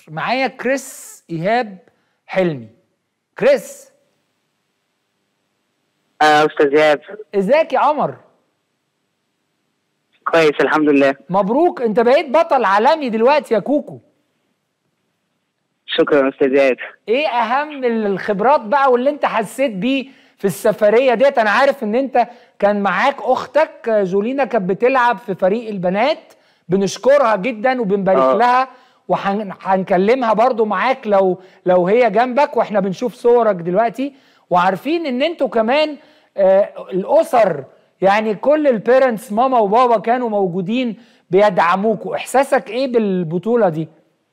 معايا كريس ايهاب حلمي كريس آه استاذ ايهاب ازيك يا قمر كويس الحمد لله مبروك انت بقيت بطل عالمي دلوقتي يا كوكو شكرا استاذ ايهاب ايه اهم الخبرات بقى واللي انت حسيت بيه في السفريه ديت انا عارف ان انت كان معاك اختك جولينا كانت بتلعب في فريق البنات بنشكرها جدا وبنبارك آه. لها وهنكلمها برضو معاك لو لو هي جنبك واحنا بنشوف صورك دلوقتي وعارفين ان انتوا كمان آه الاسر يعني كل البيرنتس ماما وبابا كانوا موجودين بيدعموكوا احساسك ايه بالبطوله دي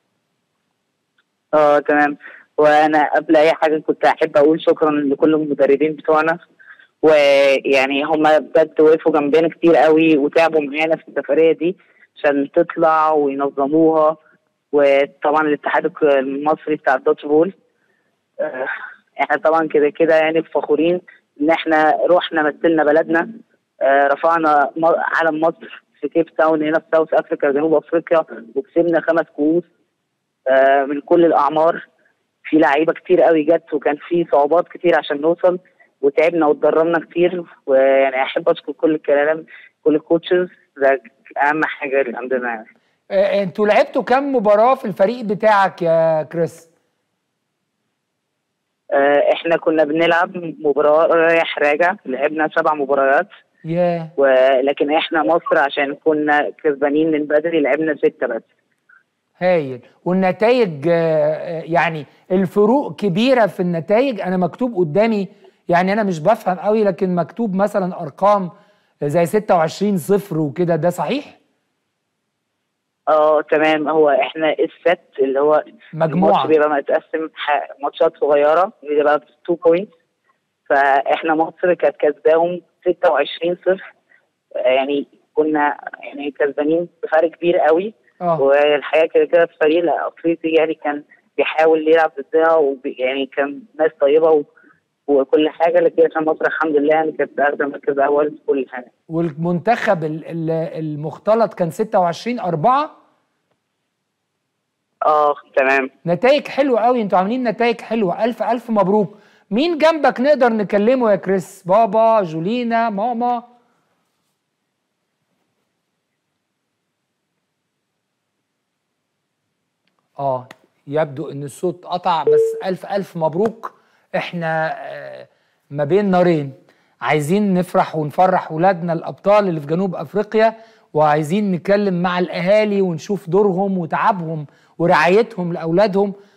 اه تمام وانا قبل اي حاجه كنت احب اقول شكرا لكل المدربين بتوعنا ويعني هم بجد وقفوا جنبنا كتير قوي وتعبوا معانا في السفريه دي عشان تطلع وينظموها وطبعا الاتحاد المصري بتاع الدوتش بول آه، احنا طبعا كده كده يعني فخورين ان احنا رحنا مثلنا بلدنا آه، رفعنا م- علم مصر في كيب تاون هنا في ساوث افريقيا جنوب افريقيا وكسبنا خمس كؤوس آه، من كل الاعمار في لعيبه كتير قوي جت وكان في صعوبات كتير عشان نوصل وتعبنا واتدربنا كتير ويعني احب اشكر كل الكلام كل الكوتشز ده اهم حاجه اللي عندنا يعني آه، انتوا لعبتوا كام مباراه في الفريق بتاعك يا كريس آه، احنا كنا بنلعب مباراه رايح راجع لعبنا سبع مباريات ياه ولكن احنا مصر عشان كنا كسبانين من بدري لعبنا سته بس هايل والنتائج آه، آه، يعني الفروق كبيره في النتائج انا مكتوب قدامي يعني انا مش بفهم قوي لكن مكتوب مثلا ارقام زي 26 صفر وكده ده صحيح اه تمام هو احنا الست اللي هو مجموعة. الماتش بيبقى متقسم ح- ماتشات صغيره بيبقى 2 بوينتس فاحنا مصر كانت كسباهم 26 صفر يعني كنا يعني كسبانين بفرق كبير قوي اه والحقيقه كده كده الفريق الافريقي يعني كان بيحاول يلعب ضدنا وبي- يعني كان ناس طيبه و وكل حاجه لكن عشان مصر الحمد لله يعني كانت اخده مركز اول في كل حاجه والمنتخب ال- ال- المختلط كان 26 4 اه تمام نتائج حلوه قوي انتوا عاملين نتائج حلوه الف الف مبروك مين جنبك نقدر نكلمه يا كريس بابا جولينا ماما اه يبدو ان الصوت قطع بس الف الف مبروك احنا آه، ما بين نارين عايزين نفرح ونفرح ولادنا الابطال اللي في جنوب افريقيا وعايزين نتكلم مع الاهالي ونشوف دورهم وتعبهم ورعايتهم لاولادهم